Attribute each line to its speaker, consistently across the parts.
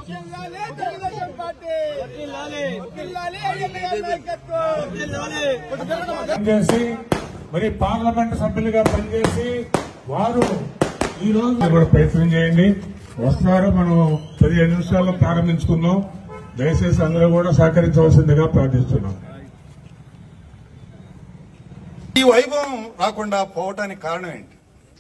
Speaker 1: వర్ధిల్లాలి తెలుగుదేశం పార్టీ వర్ధిల్లాలి అయ్యన్న గారి నాయకత్వం
Speaker 2: పనిచేసి మరి పార్లమెంట్ సభ్యులుగా పనిచేసి వారు ఈ రోజు కూడా ప్రయత్నం చేయండి వస్తున్నారు మనం పదిహేను నిమిషాల్లో ప్రారంభించుకుందాం దయచేసి అందరూ కూడా సహకరించవలసిందిగా ప్రార్థిస్తున్నాం
Speaker 3: ఈ వైభవం రాకుండా పోవటానికి కారణం ఏంటి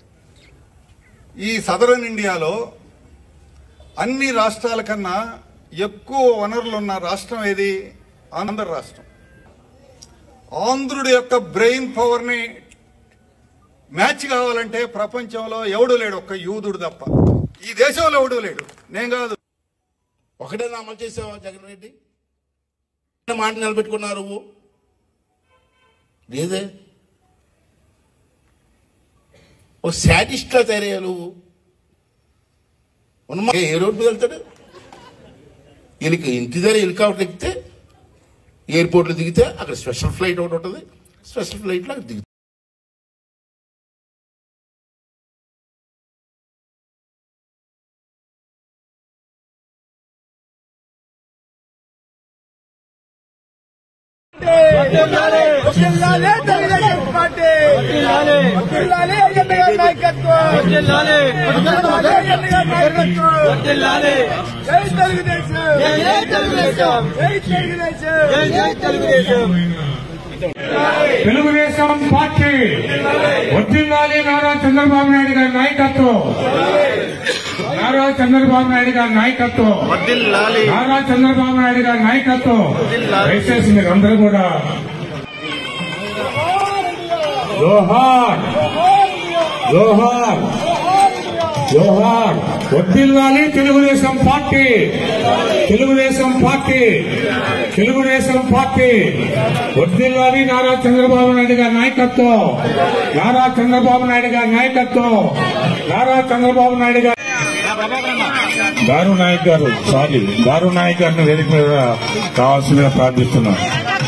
Speaker 3: ఈ సదరన్ ఇండియాలో అన్ని రాష్ట్రాల కన్నా ఎక్కువ వనరులు ఉన్న రాష్ట్రం ఏది ఆంధ్ర రాష్ట్రం ఆంధ్రుడి యొక్క బ్రెయిన్ పవర్ ని మ్యాచ్ కావాలంటే ప్రపంచంలో ఎవడు లేడు ఒక్క యూదుడు తప్ప ఈ దేశంలో ఎవడు లేడు నేను కాదు
Speaker 4: ఒకటే అమలు చేసావా జగన్ రెడ్డి என்ன మాట నిలబెట్టుకున్నారు నువ్వు లేదే ఓ శాడిస్ట్ లా తయారయ్యా నువ్వు ఉన్నమా ఏ రోడ్డు మీద వెళ్తాడు వీళ్ళకి ఇంటి దగ్గర హెలికాప్టర్ ఎక్కితే ఎయిర్పోర్ట్లో దిగితే అక్కడ స్పెషల్ ఫ్లైట్ ఒకటి ఉంటుంది స్పెషల్ ఫ్లైట్లో అక్కడ దిగుతాడు
Speaker 1: వర్ధిల్లాలి తెలుగుదేశం పార్టీ వర్ధిల్లాలి అయ్యన్న గారి నాయకత్వం వర్ధిల్లాలి అయ్యన్న గారి నాయకత్వం జై తెలుగుదేశం జై తెలుగుదేశం జై తెలుగుదేశం జై తెలుగుదేశం
Speaker 2: తెలుగుదేశం పార్టీ వర్ధిల్లాలి నారా చంద్రబాబు నాయుడు గారి నాయకత్వం నారా చంద్రబాబు నాయుడు గారి నాయకత్వం నారా చంద్రబాబు నాయుడు గారి నాయకత్వం దయచేసి మీరు అందరూ కూడా జోహార్ జోహార్ జోహార్ వర్ధిల్లాలి Telugu Desam party Telugu Desam party Telugu Desam party వర్ధిల్లాలి నారా చంద్రబాబు నాయుడు గారి నాయకత్వం నారా చంద్రబాబు నాయుడు గారి నాయకత్వం నారా చంద్రబాబు నాయుడు గారి గారు నాయక్ గారు సారీ గారు నాయక్ గారిని వేదిక మీద కావాల్సిందిగా ప్రార్థిస్తున్నాను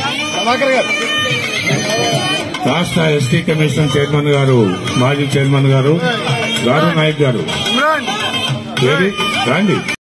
Speaker 2: రాష్ట్ర ఎస్టీ కమిషన్ చైర్మన్ గారు మాజీ చైర్మన్ గారు గారు నాయక్ గారు వేదిక రండి